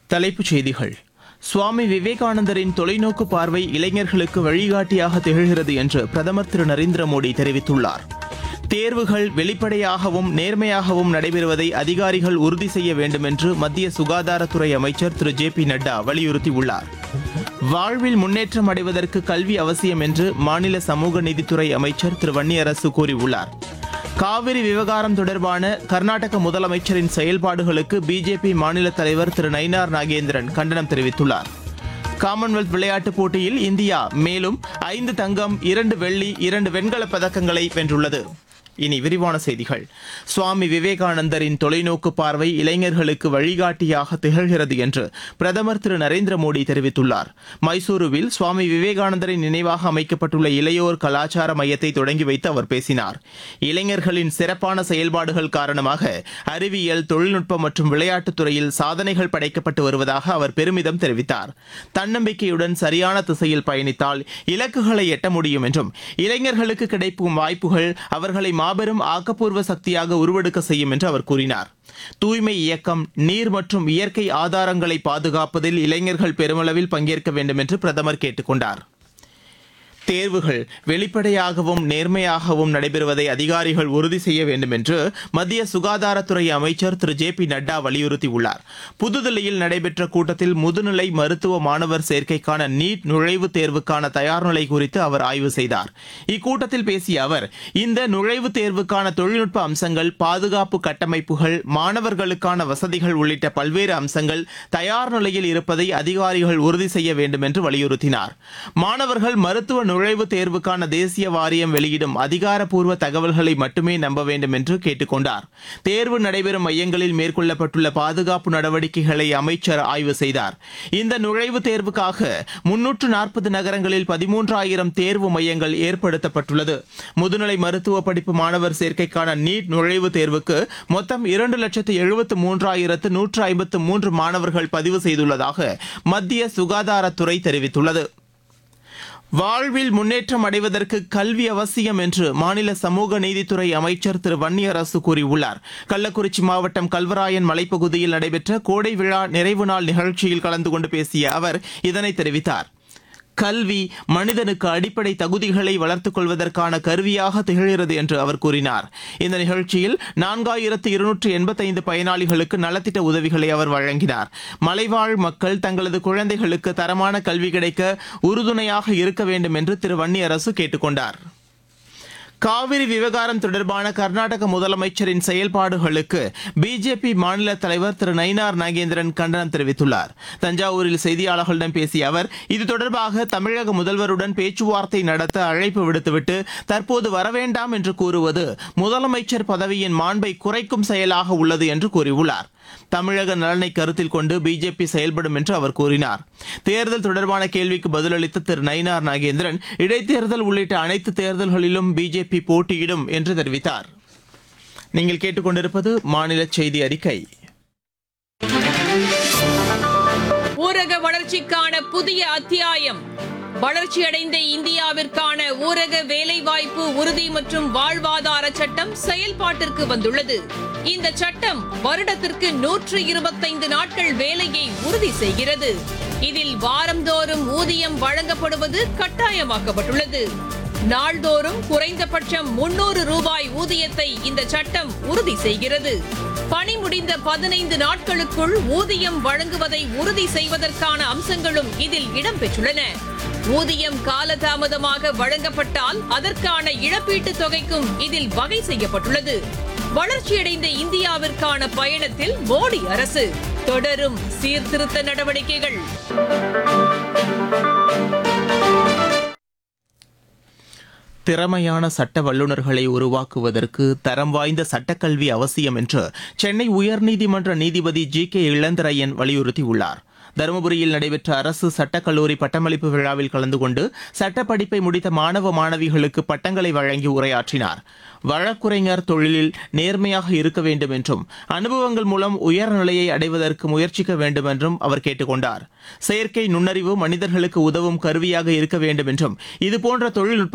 தலைப்புச் செய்திகள் சுவாமி விவேகானந்தரின் தொலைநோக்கு பார்வை இளைஞர்களுக்கு வழிகாட்டியாக திகழ்கிறது என்று பிரதமர் திரு நரேந்திர மோடி தெரிவித்துள்ளார் தேர்வுகள் வெளிப்படையாகவும் நேர்மையாகவும் நடைபெறுவதை அதிகாரிகள் உறுதி செய்ய வேண்டும் என்று மத்திய சுகாதாரத்துறை அமைச்சர் திரு ஜே பி நட்டா வலியுறுத்தியுள்ளார் வாழ்வில் முன்னேற்றம் அடைவதற்கு கல்வி அவசியம் என்று மாநில சமூக நீதித்துறை அமைச்சர் திரு வன்னியரசு கூறியுள்ளார் காவிரி விவகாரம் தொடர்பான கர்நாடக முதலமைச்சரின் செயல்பாடுகளுக்கு பிஜேபி மாநில தலைவர் திரு நயினார் நாகேந்திரன் கண்டனம் தெரிவித்துள்ளார் காமன்வெல்த் விளையாட்டுப் போட்டியில் இந்தியா மேலும் ஐந்து தங்கம் இரண்டு வெள்ளி இரண்டு வெண்கலப் பதக்கங்களை வென்றுள்ளது இனி விரிவான செய்திகள் சுவாமி விவேகானந்தரின் தொலைநோக்கு பார்வை இளைஞர்களுக்கு வழிகாட்டியாக திகழ்கிறது என்று பிரதமர் திரு நரேந்திர மோடி தெரிவித்துள்ளார் மைசூருவில் சுவாமி விவேகானந்தரின் நினைவாக அமைக்கப்பட்டுள்ள இளையோர் கலாச்சார மையத்தை தொடங்கி வைத்து அவர் பேசினார் இளைஞர்களின் சிறப்பான செயல்பாடுகள் காரணமாக அறிவியல் தொழில்நுட்பம் மற்றும் விளையாட்டுத் துறையில் சாதனைகள் படைக்கப்பட்டு வருவதாக அவர் பெருமிதம் தெரிவித்தார் தன்னம்பிக்கையுடன் சரியான திசையில் பயணித்தால் இலக்குகளை எட்ட முடியும் என்றும் இளைஞர்களுக்கு கிடைக்கும் வாய்ப்புகள் அவர்களை மாபெரும் ஆக்கப்பூர்வ சக்தியாக உருவெடுக்க செய்யும் என்று அவர் கூறினார் தூய்மை இயக்கம் நீர் மற்றும் இயற்கை ஆதாரங்களை பாதுகாப்பதில் இளைஞர்கள் பெருமளவில் பங்கேற்க வேண்டும் என்று பிரதமர் கேட்டுக் கொண்டார் தேர்வுகள் வெளிப்படையாகவும் நேர்மையாகவும் நடைபெறுவதை அதிகாரிகள் உறுதி செய்ய வேண்டும் என்று மத்திய சுகாதாரத்துறை அமைச்சர் திரு ஜே பி நட்டா வலியுறுத்தியுள்ளார் புதுதில்லியில் நடைபெற்ற கூட்டத்தில் முதுநிலை மருத்துவ மாணவர் சேர்க்கைக்கான நீட் நுழைவுத் தேர்வுக்கான தயார்நிலை குறித்து அவர் ஆய்வு செய்தார் இக்கூட்டத்தில் பேசிய அவர் இந்த நுழைவுத் தேர்வுக்கான தொழில்நுட்ப அம்சங்கள் பாதுகாப்பு கட்டமைப்புகள் மாணவர்களுக்கான வசதிகள் உள்ளிட்ட பல்வேறு அம்சங்கள் தயார் நிலையில் இருப்பதை அதிகாரிகள் உறுதி செய்ய வேண்டும் என்று வலியுறுத்தினார் மாணவர்கள் மருத்துவ நுழைவுத் தேர்வுக்கான தேசிய வாரியம் வெளியிடும் அதிகாரப்பூர்வ தகவல்களை மட்டுமே நம்ப வேண்டும் என்று கேட்டுக் கொண்டார் தேர்வு நடைபெறும் மையங்களில் மேற்கொள்ளப்பட்டுள்ள பாதுகாப்பு நடவடிக்கைகளை அமைச்சர் ஆய்வு செய்தார் இந்த நுழைவுத் தேர்வுக்காக முன்னூற்று நாற்பது நகரங்களில் பதிமூன்றாயிரம் தேர்வு மையங்கள் ஏற்படுத்தப்பட்டுள்ளது முதுநிலை மருத்துவ படிப்பு மாணவர் சேர்க்கைக்கான நீட் நுழைவுத் தேர்வுக்கு மொத்தம் இரண்டு லட்சத்து எழுபத்து மூன்றாயிரத்து நூற்று ஐம்பத்து மூன்று மாணவர்கள் பதிவு செய்துள்ளதாக மத்திய சுகாதாரத்துறை தெரிவித்துள்ளது வாழ்வில் முன்னேற்றம் அடைவதற்கு கல்வி அவசியம் என்று மாநில சமூக நீதித்துறை அமைச்சர் திரு வன்னியரசு கூறியுள்ளார் கள்ளக்குறிச்சி மாவட்டம் கல்வராயன் மலைப்பகுதியில் நடைபெற்ற கோடை விழா நிறைவு நாள் நிகழ்ச்சியில் கலந்து கொண்டு பேசிய அவர் இதனை தெரிவித்தார் கல்வி மனிதனுக்கு அடிப்படை தகுதிகளை வளர்த்துக் கொள்வதற்கான கருவியாக திகழ்கிறது என்று அவர் கூறினார் இந்த நிகழ்ச்சியில் நான்காயிரத்து இருநூற்று எண்பத்தைந்து பயனாளிகளுக்கு நலத்திட்ட உதவிகளை அவர் வழங்கினார் மலைவாழ் மக்கள் தங்களது குழந்தைகளுக்கு தரமான கல்வி கிடைக்க உறுதுணையாக இருக்க வேண்டும் என்று திரு வன்னியரசு கேட்டுக் கொண்டார் காவிரி விவகாரம் தொடர்பான கர்நாடக முதலமைச்சரின் செயல்பாடுகளுக்கு பிஜேபி மாநில தலைவர் திரு நயினார் நாகேந்திரன் கண்டனம் தெரிவித்துள்ளார் தஞ்சாவூரில் செய்தியாளர்களிடம் பேசிய அவர் இது தொடர்பாக தமிழக முதல்வருடன் பேச்சுவார்த்தை நடத்த அழைப்பு விடுத்துவிட்டு தற்போது வரவேண்டாம் என்று கூறுவது முதலமைச்சர் பதவியின் மாண்பை குறைக்கும் செயலாக உள்ளது என்று கூறியுள்ளார் தமிழக நலனை கருத்தில் கொண்டு பிஜேபி செயல்படும் என்று அவர் கூறினார் தேர்தல் தொடர்பான கேள்விக்கு பதிலளித்த திரு நயினார் நாகேந்திரன் இடைத்தேர்தல் உள்ளிட்ட அனைத்து தேர்தல்களிலும் பிஜேபி போட்டியிடும் என்று தெரிவித்தார் நீங்கள் கேட்டுக்கொண்டிருப்பது மாநில செய்தி அறிக்கை ஊரக வளர்ச்சிக்கான புதிய அத்தியாயம் வளர்ச்சியடைந்த இந்தியாவிற்கான ஊரக வேலைவாய்ப்பு உறுதி மற்றும் வாழ்வாதார சட்டம் செயல்பாட்டிற்கு வந்துள்ளது இந்த சட்டம் வருடத்திற்கு நூற்று இருபத்தைந்து நாட்கள் வேலையை உறுதி செய்கிறது இதில் வாரந்தோறும் ஊதியம் வழங்கப்படுவது கட்டாயமாக்கப்பட்டுள்ளது நாள்தோறும் குறைந்தபட்சம் முன்னூறு ரூபாய் ஊதியத்தை இந்த சட்டம் உறுதி செய்கிறது பணி முடிந்த பதினைந்து நாட்களுக்குள் ஊதியம் வழங்குவதை உறுதி செய்வதற்கான அம்சங்களும் இதில் இடம்பெற்றுள்ளன ஊதியம் காலதாமதமாக வழங்கப்பட்டால் அதற்கான இழப்பீட்டுத் தொகைக்கும் இதில் வகை செய்யப்பட்டுள்ளது வளர்ச்சியடைந்த இந்தியாவிற்கான பயணத்தில் மோடி அரசு தொடரும் சீர்திருத்த நடவடிக்கைகள் திறமையான சட்ட வல்லுநர்களை உருவாக்குவதற்கு தரம் வாய்ந்த சட்டக்கல்வி அவசியம் என்று சென்னை உயர்நீதிமன்ற நீதிபதி ஜி கே இளந்திரையன் வலியுறுத்தியுள்ளார் தருமபுரியில் நடைபெற்ற அரசு சட்டக்கல்லூரி பட்டமளிப்பு விழாவில் கலந்து கொண்டு சட்டப்படிப்பை முடித்த மாணவ மாணவிகளுக்கு பட்டங்களை வழங்கி உரையாற்றினார் வழக்குரைஞர் தொழிலில் நேர்மையாக இருக்க வேண்டும் என்றும் அனுபவங்கள் மூலம் உயர்நிலையை அடைவதற்கு முயற்சிக்க வேண்டும் என்றும் அவர் கேட்டுக்கொண்டார் செயற்கை நுண்ணறிவு மனிதர்களுக்கு உதவும் கருவியாக இருக்க வேண்டும் என்றும் இதுபோன்ற தொழில்நுட்ப